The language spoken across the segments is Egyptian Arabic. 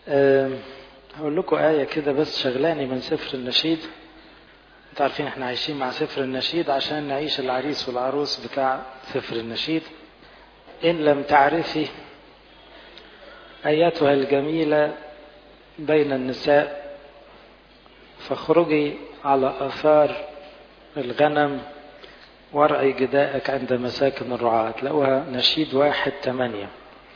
أه هقول لكم آية كده بس شغلاني من سفر النشيد انتوا عارفين احنا عايشين مع سفر النشيد عشان نعيش العريس والعروس بتاع سفر النشيد إن لم تعرفي أيتها الجميلة بين النساء فاخرجي على آثار الغنم وارعي جداءك عند مساكن الرعاة تلاقوها نشيد واحد ثمانية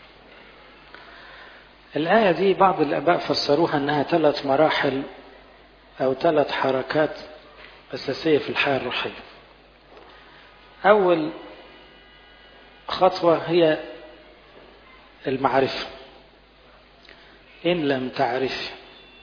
الآية دي بعض الآباء فسروها أنها ثلاث مراحل أو ثلاث حركات أساسية في الحياة الروحية أول خطوة هي المعرفة إن لم تعرف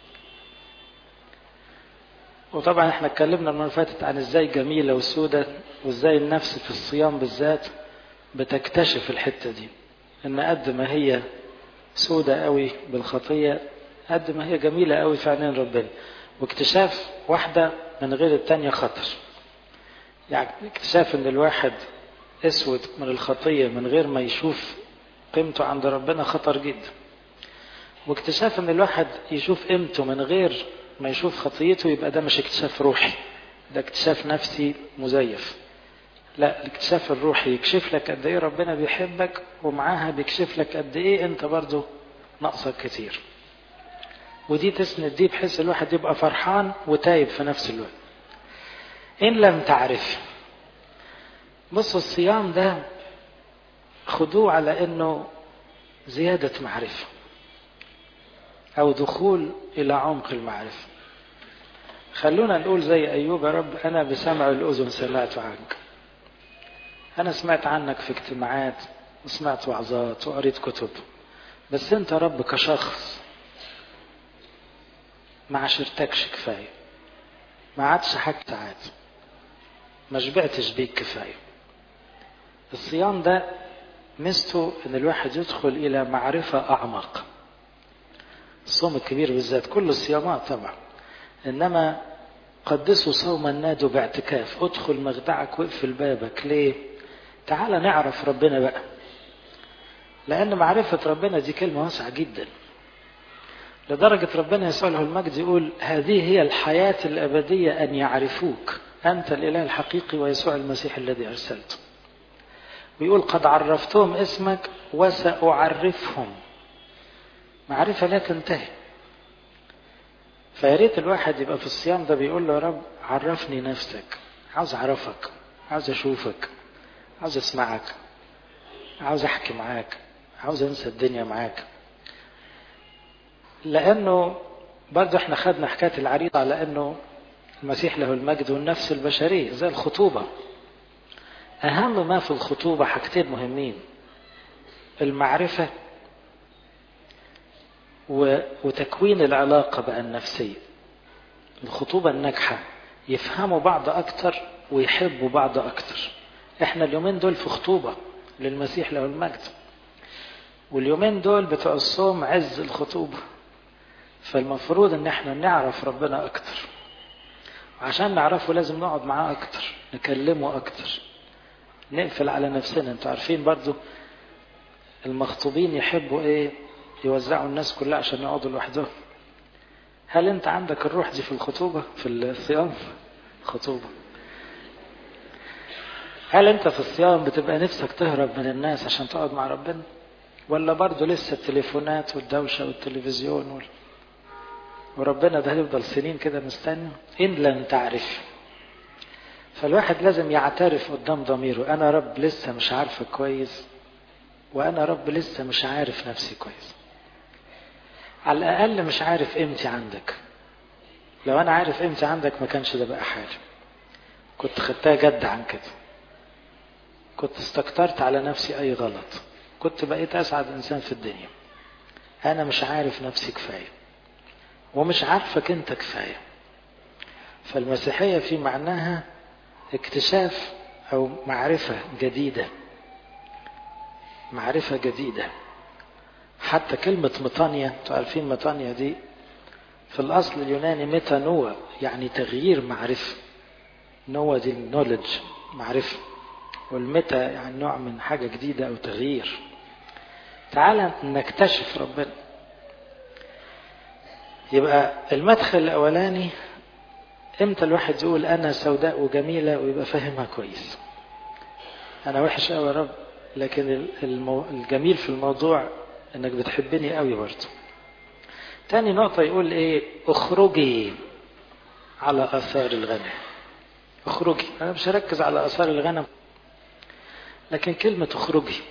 وطبعا احنا اتكلمنا المرة اللي فاتت عن ازاي جميلة وسودة وازاي النفس في الصيام بالذات بتكتشف الحتة دي ان قد ما هي سودة قوي بالخطية قد ما هي جميلة قوي في عينين ربنا واكتشاف واحدة من غير التانية خطر يعني اكتشاف ان الواحد اسود من الخطية من غير ما يشوف قيمته عند ربنا خطر جدا واكتشاف ان الواحد يشوف قيمته من غير ما يشوف خطيته يبقى ده مش اكتشاف روحي ده اكتشاف نفسي مزيف لا الاكتشاف الروحي يكشف لك قد ايه ربنا بيحبك ومعاها بيكشف لك قد ايه انت برضه ناقصك كتير ودي تسند دي بحيث الواحد يبقى فرحان وتايب في نفس الوقت ان لم تعرف بصوا الصيام ده خدوه على انه زيادة معرفة او دخول الى عمق المعرفة خلونا نقول زي ايوب يا رب انا بسمع الاذن سمعت عنك انا سمعت عنك في اجتماعات وسمعت وعظات وقريت كتب بس انت رب كشخص ما عشرتكش كفاية ما عادش حاجة ساعات ما شبعتش بيك كفاية الصيام ده ميزته ان الواحد يدخل الى معرفة اعمق الصوم الكبير بالذات كل الصيامات طبعا انما قدسوا صوما نادوا باعتكاف ادخل مخدعك واقفل بابك ليه تعال نعرف ربنا بقى لان معرفة ربنا دي كلمة واسعة جدا لدرجة ربنا يسوع له المجد يقول هذه هي الحياة الأبدية أن يعرفوك أنت الإله الحقيقي ويسوع المسيح الذي أرسلته ويقول قد عرفتهم اسمك وسأعرفهم معرفة لا تنتهي فيا ريت الواحد يبقى في الصيام ده بيقول له يا رب عرفني نفسك عاوز اعرفك عاوز اشوفك عاوز اسمعك عاوز احكي معاك عاوز انسى الدنيا معاك لانه برضه احنا خدنا حكايه العريض على انه المسيح له المجد والنفس البشريه زي الخطوبه اهم ما في الخطوبه حاجتين مهمين المعرفه وتكوين العلاقة بقى النفسية الخطوبة الناجحة يفهموا بعض أكتر ويحبوا بعض أكتر إحنا اليومين دول في خطوبة للمسيح له المجد واليومين دول بتوع الصوم عز الخطوبة فالمفروض إن إحنا نعرف ربنا أكتر وعشان نعرفه لازم نقعد معاه أكتر نكلمه أكتر نقفل على نفسنا انتوا عارفين برضو المخطوبين يحبوا ايه يوزعوا الناس كلها عشان يقعدوا لوحدهم هل انت عندك الروح دي في الخطوبة في الصيام خطوبة هل انت في الصيام بتبقى نفسك تهرب من الناس عشان تقعد مع ربنا ولا برضه لسه التليفونات والدوشة والتلفزيون وال... وربنا ده هيفضل سنين كده مستني إن لم تعرف فالواحد لازم يعترف قدام ضميره أنا رب لسه مش عارفك كويس وأنا رب لسه مش عارف نفسي كويس على الأقل مش عارف قيمتي عندك لو أنا عارف قيمتي عندك ما كانش ده بقى حالي كنت خدتها جد عن كده كنت استكترت على نفسي أي غلط كنت بقيت أسعد إنسان في الدنيا أنا مش عارف نفسي كفاية ومش عارفك أنت كفاية فالمسيحية في معناها اكتشاف أو معرفة جديدة معرفة جديدة حتى كلمة مطانيا انتوا عارفين مطانيا دي في الأصل اليوناني ميتانوا يعني تغيير معرفة نوا دي النولج معرفة والميتا يعني نوع من حاجة جديدة أو تغيير تعال نكتشف ربنا يبقى المدخل الأولاني امتى الواحد يقول أنا سوداء وجميلة ويبقى فاهمها كويس أنا وحش أوي يا رب لكن المو... الجميل في الموضوع إنك بتحبني أوي برضه تاني نقطة يقول إيه اخرجي على آثار الغنم اخرجي أنا مش هركز على آثار الغنم لكن كلمة اخرجي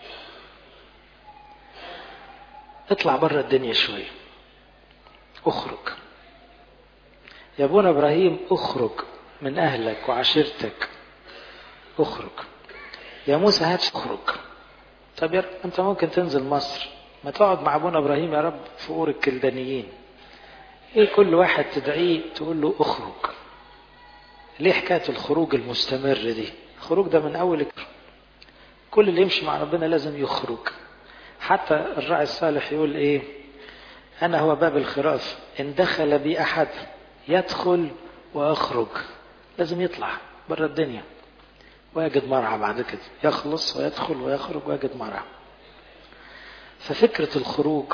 اطلع بره الدنيا شوية اخرج يا ابونا ابراهيم اخرج من اهلك وعشيرتك اخرج يا موسى هات اخرج طب يا رب انت ممكن تنزل مصر ما تقعد مع ابونا ابراهيم يا رب في اور الكلدانيين ايه كل واحد تدعيه تقول له اخرج ليه حكايه الخروج المستمر دي الخروج ده من اول كل اللي يمشي مع ربنا لازم يخرج حتى الراعي الصالح يقول ايه انا هو باب الخراف ان دخل بي احد يدخل واخرج لازم يطلع بره الدنيا ويجد مرعى بعد كده يخلص ويدخل ويخرج ويجد مرعى ففكرة الخروج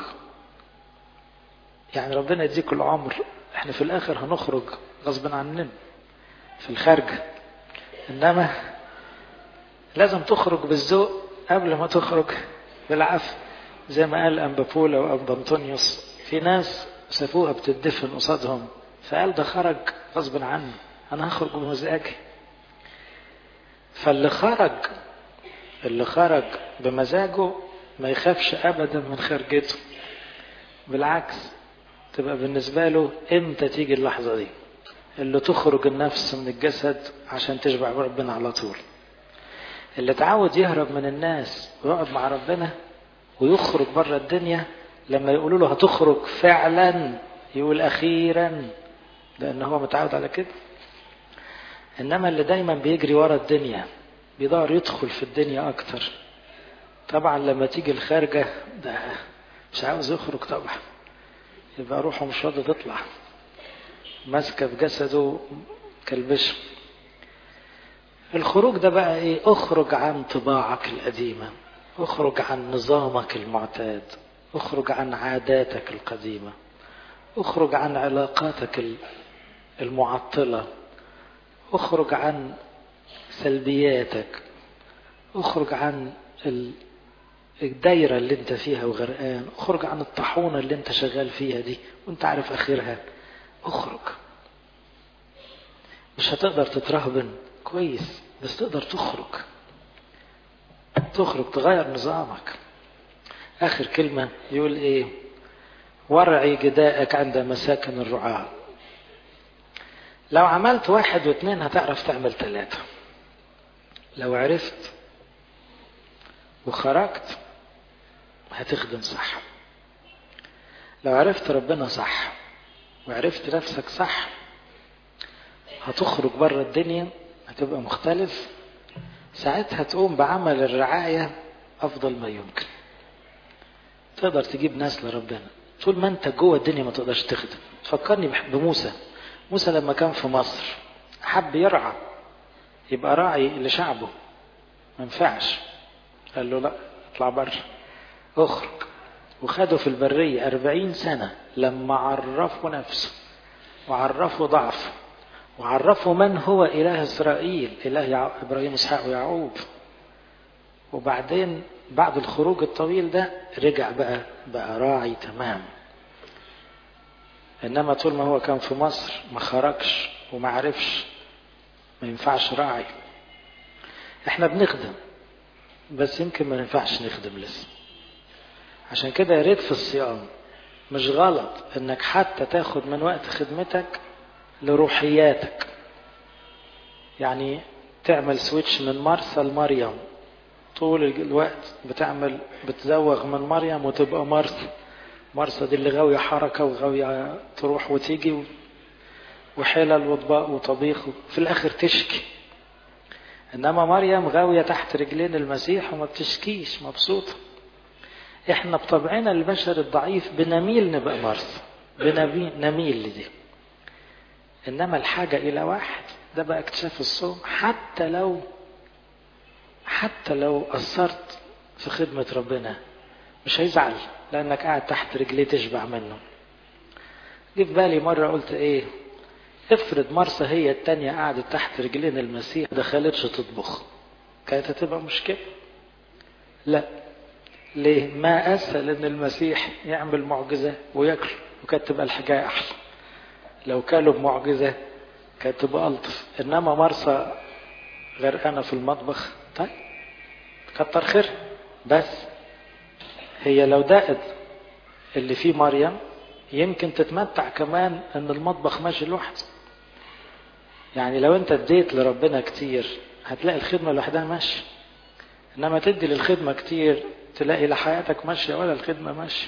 يعني ربنا يديك العمر احنا في الاخر هنخرج غصب عننا في الخارج انما لازم تخرج بالذوق قبل ما تخرج بالعافية زي ما قال أنبا بولا وأنبا أنطونيوس في ناس شافوها بتدفن قصادهم فقال ده خرج غصب عني أنا هخرج بمزاجي فاللي خرج اللي خرج بمزاجه ما يخافش أبدا من خرجته بالعكس تبقى بالنسبة له امتى تيجي اللحظة دي اللي تخرج النفس من الجسد عشان تشبع بربنا على طول اللي تعود يهرب من الناس ويقعد مع ربنا ويخرج بره الدنيا لما يقولوا له هتخرج فعلا يقول اخيرا لان هو متعود على كده انما اللي دايما بيجري ورا الدنيا بيدور يدخل في الدنيا اكتر طبعا لما تيجي الخارجة ده مش عاوز يخرج طبعا يبقى روحه مش راضي تطلع ماسكة في جسده كالبشم الخروج ده بقى ايه اخرج عن طباعك القديمة اخرج عن نظامك المعتاد اخرج عن عاداتك القديمة اخرج عن علاقاتك المعطلة اخرج عن سلبياتك اخرج عن الدايرة اللي انت فيها وغرقان اخرج عن الطاحونة اللي انت شغال فيها دي وانت عارف اخرها اخرج مش هتقدر تترهبن كويس بس تقدر تخرج تخرج تغير نظامك آخر كلمة يقول إيه ورعي جداءك عند مساكن الرعاة لو عملت واحد واثنين هتعرف تعمل ثلاثة لو عرفت وخرجت هتخدم صح لو عرفت ربنا صح وعرفت نفسك صح هتخرج بره الدنيا هتبقى مختلف ساعتها تقوم بعمل الرعاية أفضل ما يمكن تقدر تجيب ناس لربنا طول ما انت جوه الدنيا ما تقدرش تخدم تفكرني بموسى موسى لما كان في مصر حب يرعى يبقى راعي لشعبه ما ينفعش قال له لا اطلع بره اخرج وخده في البرية أربعين سنة لما عرفوا نفسه وعرفوا ضعفه وعرفوا من هو إله إسرائيل إله إبراهيم إسحاق ويعقوب وبعدين بعد الخروج الطويل ده رجع بقى بقى راعي تمام إنما طول ما هو كان في مصر ما خرجش وما عرفش ما ينفعش راعي احنا بنخدم بس يمكن ما ينفعش نخدم لسه عشان كده يا ريت في الصيام مش غلط انك حتى تاخد من وقت خدمتك لروحياتك يعني تعمل سويتش من مرسى لمريم طول الوقت بتعمل بتزوغ من مريم وتبقى مرسى مرسى دي اللي غاوية حركة وغاوية تروح وتيجي وحلل وطباق وطبيخ في الآخر تشكي إنما مريم غاوية تحت رجلين المسيح وما بتشكيش مبسوطة إحنا بطبعنا البشر الضعيف بنميل نبقى مرسى بنميل لدي إنما الحاجة إلى واحد ده بقى اكتشاف الصوم حتى لو حتى لو قصرت في خدمة ربنا مش هيزعل لأنك قاعد تحت رجليه تشبع منه جه في بالي مرة قلت ايه افرض مرسى هي التانية قعدت تحت رجلين المسيح دخلتش تطبخ كانت هتبقى مشكلة لا ليه ما اسهل ان المسيح يعمل معجزة وياكل وكانت تبقى الحكاية احلى لو كانوا بمعجزة كانت تبقى الطف انما مرسى غرقانة في المطبخ طيب كتر خير بس هي لو دقت اللي فيه مريم يمكن تتمتع كمان ان المطبخ ماشي لوحده يعني لو انت اديت لربنا كتير هتلاقي الخدمة لوحدها ماشية انما تدي للخدمة كتير تلاقي لا حياتك ماشية ولا الخدمة ماشية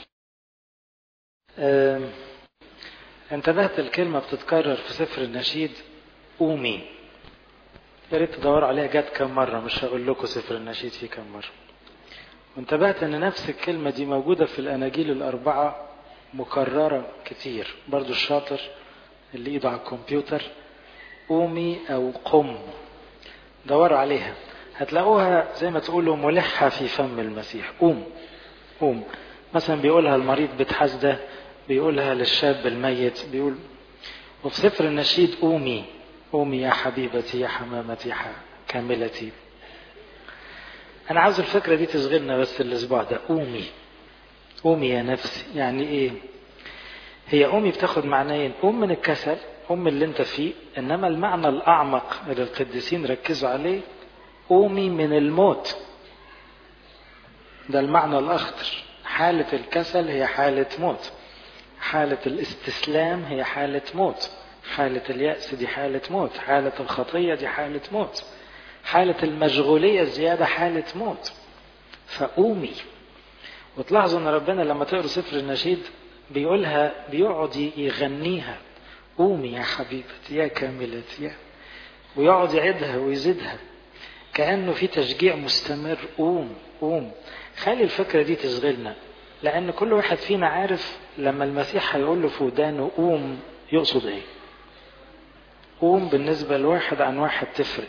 انتبهت الكلمة بتتكرر في سفر النشيد قومي يا ريت تدوروا عليها جت كم مرة مش هقول لكم سفر النشيد فيه كم مرة وانتبهت ان نفس الكلمة دي موجودة في الاناجيل الاربعة مكررة كتير برضو الشاطر اللي ايده على الكمبيوتر قومي او قم دوروا عليها هتلاقوها زي ما تقولوا ملحة في فم المسيح قوم قوم مثلا بيقولها المريض بتحسده بيقولها للشاب الميت بيقول وفي سفر النشيد قومي قومي يا حبيبتي يا حمامتي يا كاملتي أنا عاوز الفكرة دي تشغلنا بس الأسبوع ده قومي قومي يا نفسي يعني إيه هي قومي بتاخد معنيين قوم من الكسل قوم اللي انت فيه إنما المعنى الأعمق اللي القديسين ركزوا عليه قومي من الموت ده المعنى الأخطر حالة الكسل هي حالة موت حالة الاستسلام هي حالة موت حالة اليأس دي حالة موت حالة الخطية دي حالة موت حالة المشغولية الزيادة حالة موت فقومي وتلاحظوا ان ربنا لما تقروا سفر النشيد بيقولها بيقعد يغنيها قومي يا حبيبتي يا كاملتي يا ويقعد يعيدها ويزيدها كأنه في تشجيع مستمر قوم قوم خلي الفكرة دي تشغلنا لأن كل واحد فينا عارف لما المسيح هيقول له في ودانه قوم يقصد ايه قوم بالنسبة لواحد عن واحد تفرق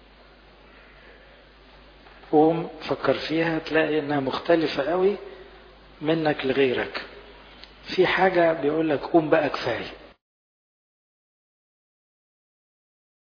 قوم فكر فيها تلاقي انها مختلفة قوي منك لغيرك في حاجة بيقول لك قوم بقى كفاية